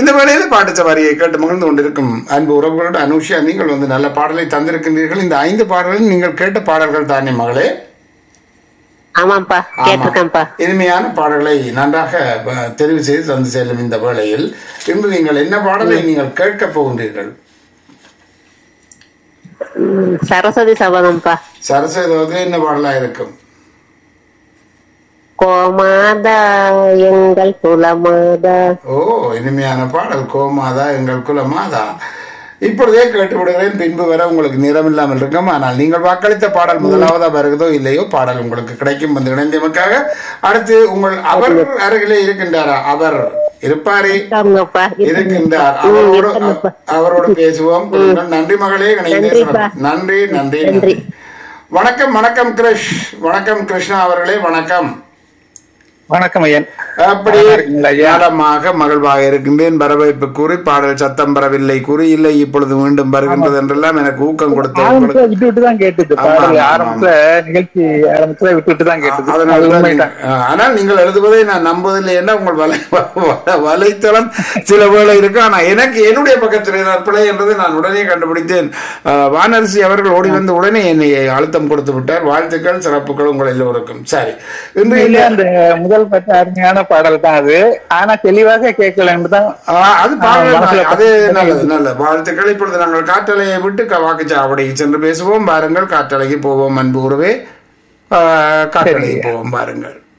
இந்த வேளையில் பாட்டு சவாரியை கேட்டு மகிழ்ந்து கொண்டிருக்கும் அன்பு உறவுகளோட அனுஷா நீங்கள் வந்து நல்ல பாடலை தந்திருக்கின்றீர்கள் இந்த ஐந்து பாடல்கள் நீங்கள் கேட்ட பாடல்கள் தானே மகளே ஆமாப்பா ஆமா. கேட்டிருக்கேன்ப்பா இனிமையான பாடல்களை நன்றாக அஹ், தெரிவு செய்து தந்து செல்லும் இந்த வேளையில் இன்று நீங்கள் என்ன பாடலை நீங்கள் கேட்கப் போகின்றீர்கள் ம், சரஸ்வதி சபதம்ப்பா சரஸ்வதி என்ன பாடலா இருக்கும் கோமாதா எங்கள் குலமாதா ஓ இனிமையான பாடல் கோமாதா எங்கள் குலமாதா இப்பொழுதே கேட்டு விடுகிறேன் பின்பு வர உங்களுக்கு நேரம் இல்லாமல் இருக்கும் ஆனால் நீங்கள் வாக்களித்த பாடல் முதலாவதா வருகிறதோ இல்லையோ பாடல் உங்களுக்கு கிடைக்கும் வந்து இணைந்தமைக்காக அடுத்து உங்கள் அவர் அருகிலே இருக்கின்றாரா அவர் இருப்பாரே இருக்காங்கப்பா இருக்கின்றார் ம், அவரோடு இருக்காங்கப்பா. அவரோடு பேசுவோம் கொடுங்கள். நன்றி மகளே இணைந்தே நன்றிப்பா. சிறப்பு. நன்றி நன்றி நன்றி வணக்கம் வணக்கம் கிருஷ் வணக்கம் கிருஷ்ணா அவர்களே வணக்கம் வணக்கம் ஐயன் அப்படி நல்லா இருக்கீங்களா ஐயா? நலமாக மகிழ்வாக இருக்கின்றேன் வரவேற்பு கூறி பாடல் சத்தம் பெறவில்லை கூறி இல்லை இப்பொழுது மீண்டும் வருகின்றது என்றெல்லாம் எனக்கு ஊக்கம் கொடுத்த ஆரம்பத்துல உங்களுக்கு விட்டு விட்டு தான் கேட்டது ஆமா, பாடல் ஆமா, ஆரம்பத்துல நிகழ்ச்சி ஆரம்பத்துல விட்டு விட்டு தான் கேட்டது அதனால அது தான் உண்மைதான் நீங்க- ஆ, ஆனால் நீங்கள் எழுதுவதை நான் நம்புவதில்லை என்ன உங்கள் வலை வ- வலைத்தளம் சில வேளை இருக்கு ஆனா எனக்கு என்னுடைய பக்கத்தில் நான் பிழை என்றதை நான் உடனே கண்டுபிடித்தேன் ஆ, வானரசி அவர்கள் ஓடி வந்து உடனே என்னை அழுத்தம் கொடுத்து விட்டார் வாழ்த்துக்கள் சிறப்புகள் உங்கள் எல்லோருக்கும் சரி இன்று உண்மையிலே அந்த முதல் பட்ட அருமையான பாடல் தான் அது ஆனா தெளிவாக கேட்கலன்னு தான் ஆ, அது பாடல் மனசுல அது நல்லது நல்லது வாழ்த்துக்கள் இப்பொழுது நாங்கள் காற்றலையை விட்டு க- வாக்குச்சாவடிக்கு சென்று பேசுவோம் பாருங்கள் காற்றலைக்கு போவோம் அன்பு உறவே ஆ, காற்றலைக்கு போவோம் பாருங்கள்